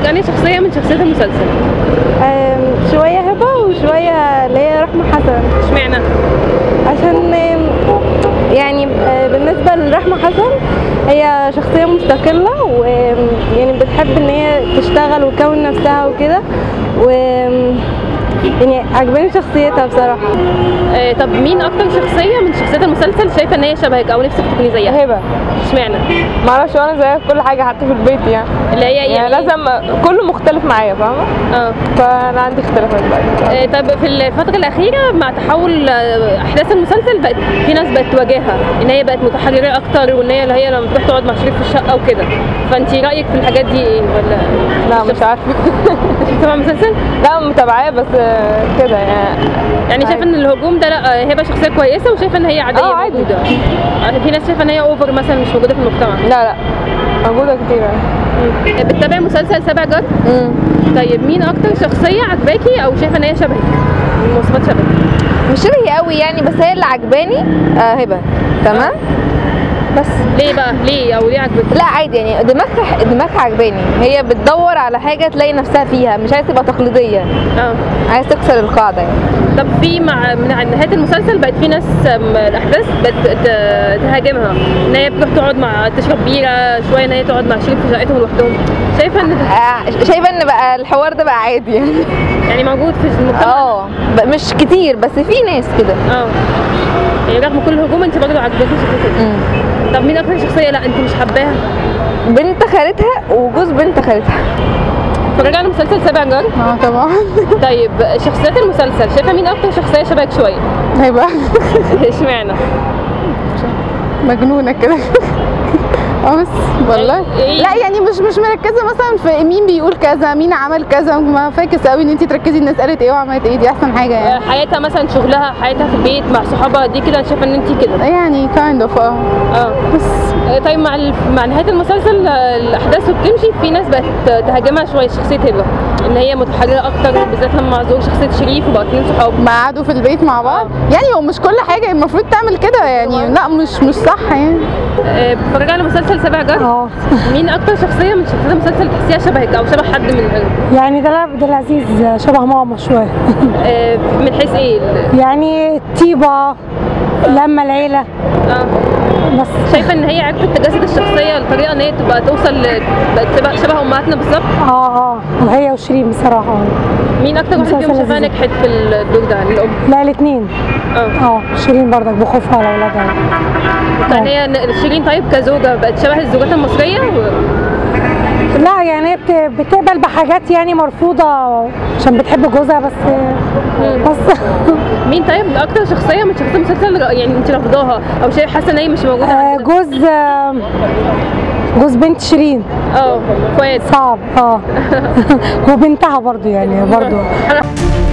عجبك انهي شخصيه من شخصيات المسلسل آم، شوية هبة وشوية اللي هي رحمة حسن اشمعنى عشان آم، يعني آه، بالنسبة لرحمة حسن هي شخصية مستقلة ويعني بتحب ان هي تشتغل وتكون نفسها وكده و يعني عجباني شخصيتها بصراحة آه طب مين اكتر شخصيه من شخصيات المسلسل شايفه ان هي شبهك او نفسك تكوني زيها هبه اشمعنى معرفش وانا زيها في كل حاجه حتى في البيت يعني اللي هي يعني لازم كله مختلف معايا فاهمه اه فانا عندي اختلافات بقى آه، طب في الفترة الأخيرة مع تحول آه، أحداث المسلسل بقت في ناس بقت تواجهها إن هي بقت متحررة أكتر وإن هي اللي هي لما تروح تقعد مع شريك في الشقة وكده فأنت رأيك في الحاجات دي إيه ولا لا مش عارفه مش بتتابعي المسلسل؟ لا متابعاه بس آه، كده يعني يعني شايفه ان الهجوم ده لا آه، هبه شخصيه كويسه وشايفه ان هي عاديه آه، عادي. موجوده آه، في ناس شايفه ان هي اوفر مثلا مش موجوده في المجتمع لا لا موجوده كتير يعني آه، بتتابعي مسلسل سبع جار طيب مين اكتر شخصيه عجباكي او شايفه ان هي شبهك مواصفات شبهك مش شبهي قوي يعني بس هي اللي عجباني آه هبه تمام بس ليه بقى ليه او ليه عجبك لا عادي يعني دماغها دماغها عجباني هي بتدور على حاجه تلاقي نفسها فيها مش عايزه تبقى تقليديه اه عايز تكسر القاعده يعني طب في مع من عند نهايه المسلسل بقت في ناس آم، الاحداث بقت ت- تهاجمها ان هي بتروح تقعد مع تشرب بيره شويه ان هي تقعد مع شريك في شقتهم لوحدهم شايفه ان ده آه شايفه ان بقى الحوار ده بقى عادي يعني يعني موجود في المجتمع اه بقى مش كتير بس في ناس كده اه يعني رغم كل الهجوم انت برضه عجباكي شخصيتها طب مين اكتر شخصيه لا انت مش حباها بنت خالتها وجوز بنت خالتها اتفرجي على مسلسل سبع جار اه طبعا طيب شخصيات المسلسل شايفه مين اكتر شخصيه شبهك شويه هيبقى اشمعنى مجنونه كده اه بس والله إيه؟ لا يعني مش مش مركزه مثلا في مين بيقول كذا مين عمل كذا ما فاكس قوي ان انت تركزي الناس قالت ايه وعملت ايه دي احسن حاجه آه، يعني حياتها مثلا شغلها حياتها في البيت مع صحابها دي كده شايفه ان انت كده يعني كايند اوف اه اه بس آه، طيب مع ال... مع نهايه المسلسل آه، الاحداث وبتمشي في ناس بقت تهاجمها شويه شخصيه هبه ان هي متحرره اكتر بالذات لما ظهور شخصيه شريف وبقوا اتنين صحاب ما قعدوا في البيت مع بعض يعني هو مش كل حاجه المفروض تعمل كده يعني لا مش مش صح يعني آه، بتتفرجي على مسلسل سبع جار اه مين اكتر شخصيه من شخصيات المسلسل تحسيها شبهك او شبه حد من يعني ده عبد العزيز شبه ماما شوية آه، من حيث ايه ال- يعني طيبة لما العيلة اه بس شايفه ان هي عرفت تجسد الشخصيه لطريقه ان هي تبقى توصل ل... بقت تبقى شبه امهاتنا بالظبط اه اه وهي وشيرين بصراحة مين اكتر واحده فيهم مسلسل شايفاها لذيذ. نجحت في الدور ده الام لا الاثنين اه اه شيرين برضك بخوفها على اولادها كان هي ن- شيرين طيب كزوجه بقت شبه الزوجات المصريه و... لا يعني هي بت- بتقبل بحاجات يعني مرفوضة عشان بتحب جوزها بس بس مين طيب اكتر شخصيه من شخصيات المسلسل ر- يعني انت رافضاها او شايف حاسه ان هي مش موجوده آه، عندنا؟ جوز آه، جوز بنت شيرين اه فؤاد صعب اه وبنتها برضو يعني برضو